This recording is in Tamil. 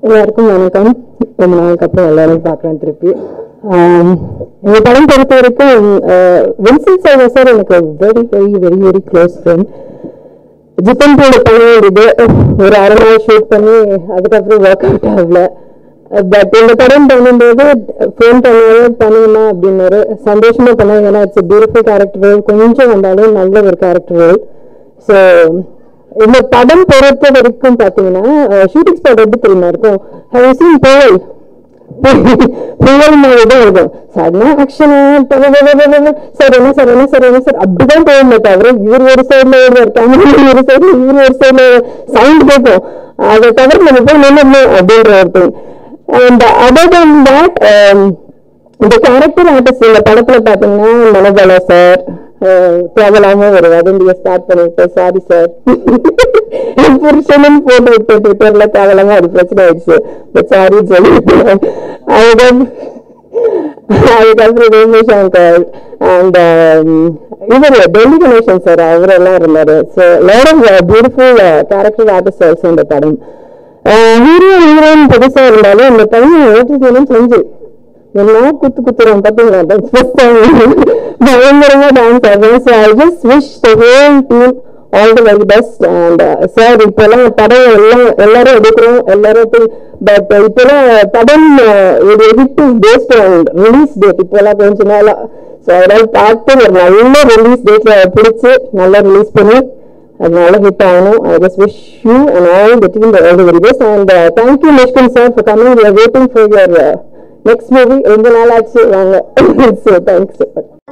எல்லாருக்கும் வணக்கம் ரொம்ப நாளுக்கு அப்புறம் எல்லாரும் பார்க்குறேன் திருப்பி ஆம், இந்த படம் பொறுத்த வரைக்கும் வின்சென்ட் சேவா சார் எனக்கு very very very very close friend Jithan கூட பண்ணியிருந்தது ஒரு அரை நாள் ஷூட் பண்ணி அதுக்கப்புறம் ஒர்க் அவுட் ஆகல பட் இந்த படம் பண்ணும்போது ஃபோன் பண்ணுவது பண்ணுமா அப்படின்னாரு சந்தோஷமா பண்ணாங்க ஏன்னா இட்ஸ் பியூட்டிஃபுல் கேரக்டர் ரோல் கொஞ்சம் வந்தாலும் நல்ல ஒரு கேரக்டர் ரோல் ஸோ இந்த படம் பொறுத்த வரைக்கும் பாத்தீங்கன்னா ஷூட்டிங் ஸ்பாட் எப்படி தெரியுமா இருக்கும் ஹவ் சீன் புயல் புயல் மாதிரி தான் இருக்கும் சடனா ஆக்ஷன் சார் என்ன சார் என்ன சார் என்ன சார் அப்படிதான் போகுமே தவிர இவர் ஒரு சைடுல ஓடுவார் கேமரா ஒரு சைடுல இவர் ஒரு சைடுல சவுண்ட் கேட்கும் அதை தவிர நம்ம போய் நின்று அப்படின்ற ஒரு thing and other than that um, இந்த கேரக்டர் ஆர்டிஸ்ட் இந்த படத்துல பாத்தீங்கன்னா மனோபாலா சார் தேவலாம ஒரு வதந்திய ஸ்டார்ட் பண்ணிட்டு சாரி சார் புருஷனும் போட்டு விட்டு ட்விட்டர்ல தேவலாம அது பிரச்சனை ஆயிடுச்சு சாரி சொல்லிட்டு அதுக்கப்புறம் அதுக்கப்புறம் ரேமு சங்கர் அண்ட் இவர் டெல்லி கணேசன் சார் அவரெல்லாம் இருந்தாரு so lot of beautiful character artist also இந்த படம் ஹீரோ ஹீரோயின் புதுசா இருந்தாலும் இந்த பையன் ஓட்டிசனும் செஞ்சு எல்லாம் குத்து குத்துறோம் பாத்தீங்களா that's first time. பயங்கரமா டான்ஸ் ஆடுறேன் so I just wish the whole team all the very best and sir இப்பெல்லாம் படம் எல்லாம் எல்லாரும் எடுக்கிறோம் எல்லாரும் பட் இப்பெல்லாம் படம் uh, ஒரு edit paste on release date இப்பெல்லாம் கொஞ்ச நாளா ஸோ அதனால பார்த்து ஒரு நல்ல ரிலீஸ் டேட்ல பிடிச்சு நல்லா ரிலீஸ் பண்ணி அதனால ஹிட் ஆகணும் I just wish you and all the team all the very best and thank you Mysskin sir for coming we are waiting for your next movie ரொம்ப நாள் ஆச்சு வாங்க ஸோ தேங்க்ஸ்